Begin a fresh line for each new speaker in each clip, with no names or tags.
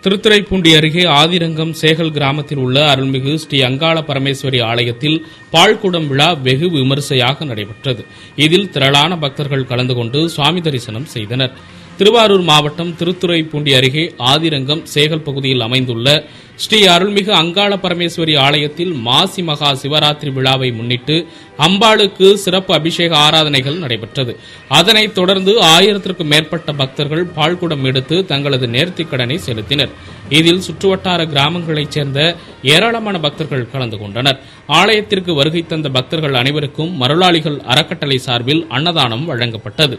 திருத்துறைப்பூண்டி அருகே ஆதிரங்கம் சேகல் கிராமத்தில் உள்ள அருள்மிகு ஸ்ரீ அங்காள பரமேஸ்வரி ஆலயத்தில் பால்குடம் விழா வெகு விமரிசையாக நடைபெற்றது இதில் திரளான பக்தர்கள் கலந்து கொண்டு சுவாமி தரிசனம் செய்தனர் திருவாரூர் மாவட்டம் திருத்துறைப்பூண்டி அருகே ஆதிரங்கம் சேகல் பகுதியில் அமைந்துள்ள ஸ்ரீ அருள்மிகு அங்காள பரமேஸ்வரி ஆலயத்தில் மாசி மகா சிவராத்திரி விழாவை முன்னிட்டு அம்பாளுக்கு சிறப்பு அபிஷேக ஆராதனைகள் நடைபெற்றது அதனைத் தொடர்ந்து ஆயிரத்திற்கும் மேற்பட்ட பக்தர்கள் பால்குடம் எடுத்து தங்களது நேர்த்திக் கடனை செலுத்தினர் இதில் சுற்றுவட்டார கிராமங்களைச் சேர்ந்த ஏராளமான பக்தர்கள் கலந்து கொண்டனர் ஆலயத்திற்கு வருகை தந்த பக்தர்கள் அனைவருக்கும் மருளாளிகள் அறக்கட்டளை சார்பில் அன்னதானம் வழங்கப்பட்டது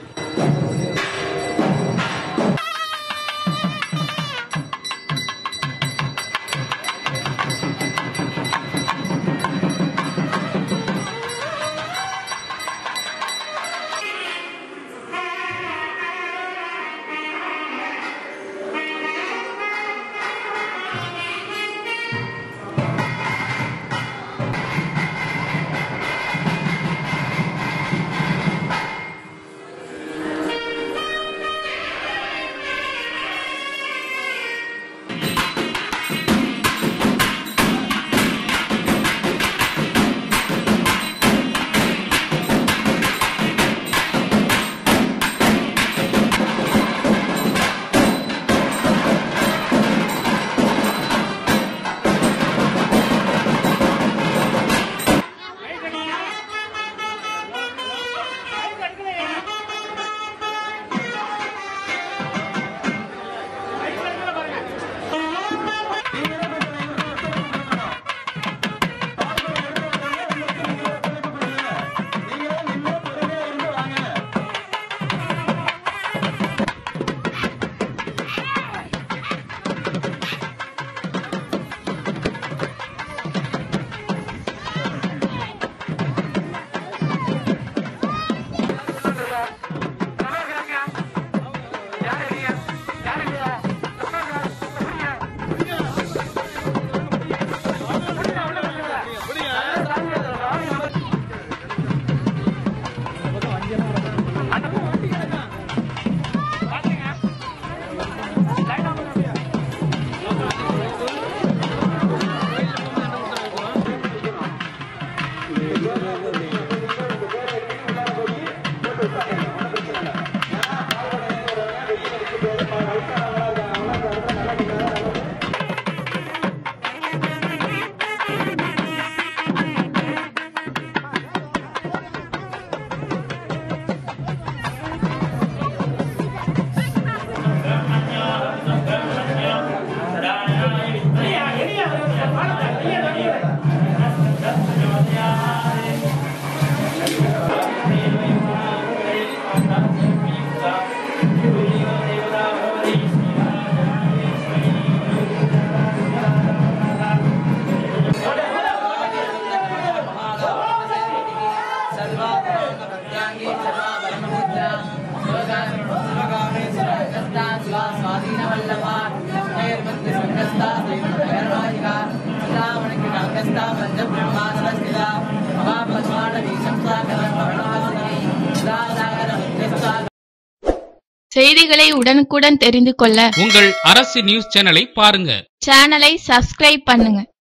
செய்திகளை உடனுக்குடன் தெரிந்து கொள்ள
உங்கள் அரசு நியூஸ் சேனலை பாருங்க
சேனலை சப்ஸ்கிரைப் பண்ணுங்க